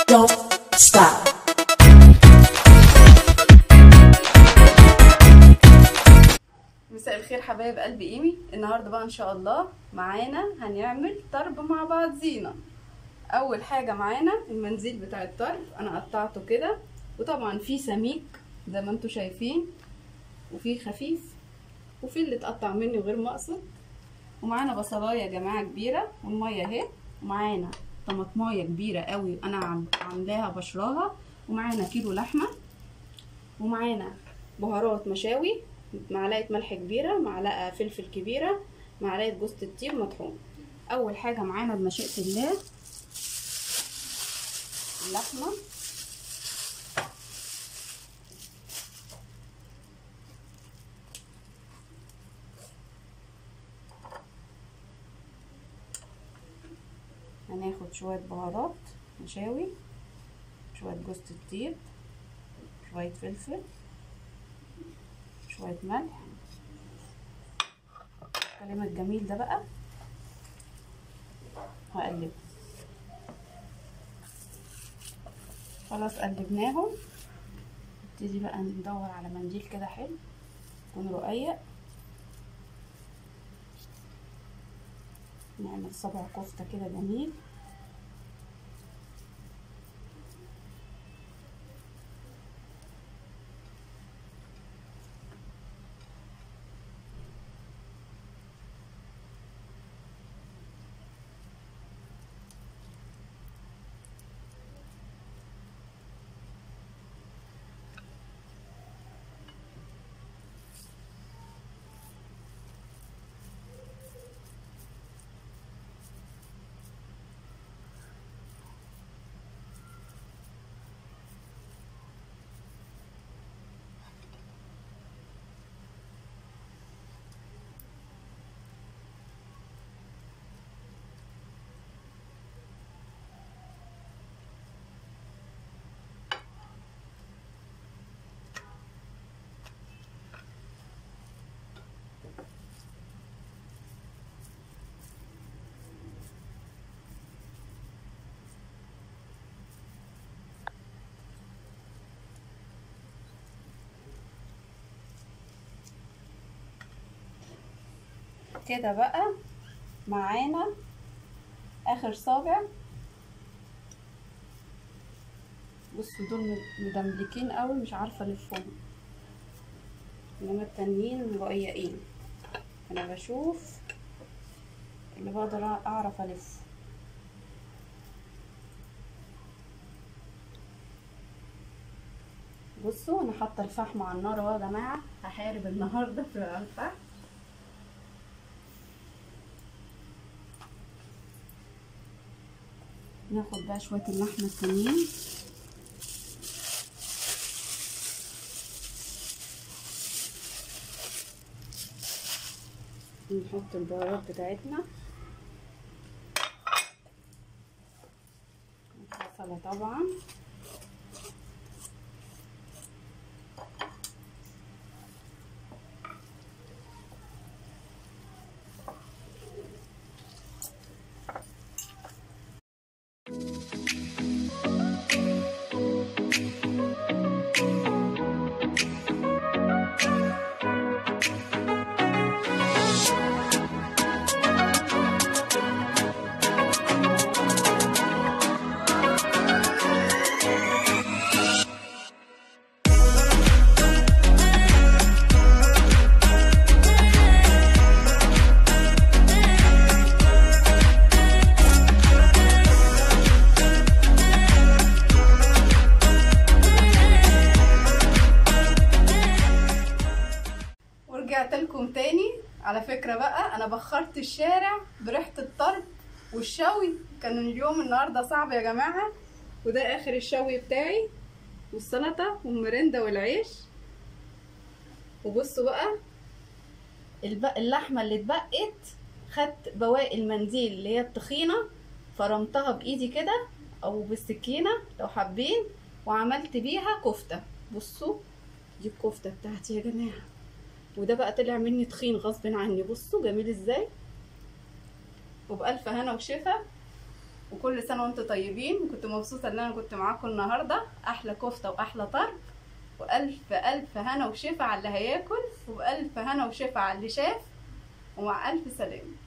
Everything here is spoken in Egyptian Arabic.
don't stop. مساء الخير حبايب قلب ايمي النهارده بقى ان شاء الله معانا هنعمل طرب مع بعض زينه اول حاجه معانا المنزيل بتاع الطرب انا قطعته كده وطبعا في سميك زي ما انتم شايفين وفي خفيف وفي اللي اتقطع مني غير مقصد ومعانا بصلايه يا جماعه كبيره والميه اهي ومعانا طماطمايه كبيره قوي انا عم- عاملاها بشراها ومعانا كيلو لحمه ومعانا بهارات مشاوي معلقه ملح كبيره معلقه فلفل كبيره معلقه جوز الطيب مطحون اول حاجه معانا بمشيئه الله اللحمه هناخد شويه بهارات مشاوي شويه جوز الطيب شويه فلفل شويه ملح الكلام الجميل ده بقى هقلبه خلاص قلبناهم نبتدي بقى ندور على منديل كده حلو يكون رقيق نعمل صبع كفته كده جميل كده بقى معانا اخر صابع بصوا دول مدملكين قوي مش عارفه الفهم انما التانيين رقيقين انا بشوف اللي بقدر اعرف الف بصوا انا حاطه الفحم على النار اهو يا جماعه هحارب النهارده في الفحم ناخد بقى شوية اللحمة التانيين نحط البهارات بتاعتنا البصلة طبعا ورجعت لكم تاني على فكرة بقى انا بخرت الشارع بريحة الطرب والشوي كان اليوم النهاردة صعب يا جماعة وده اخر الشوي بتاعي والسلطة والمرندة والعيش وبصوا بقى الب- اللحمة اللي اتبقت خدت بواقي المنديل اللي هي التخينة فرمتها بايدي كده او بالسكينة لو حابين وعملت بيها كفتة بصوا دي الكفتة بتاعتي يا جماعة وده بقى طلع مني تخين غصب عني بصوا جميل ازاي وبألف هنا وشفا وكل سنه وانتم طيبين وكنت مبسوطه ان انا كنت معاكم النهارده احلى كفته واحلى طرب والف الف هنا وشفا على اللي هياكل والف هنا وشفا على اللي شاف ومع الف سلامه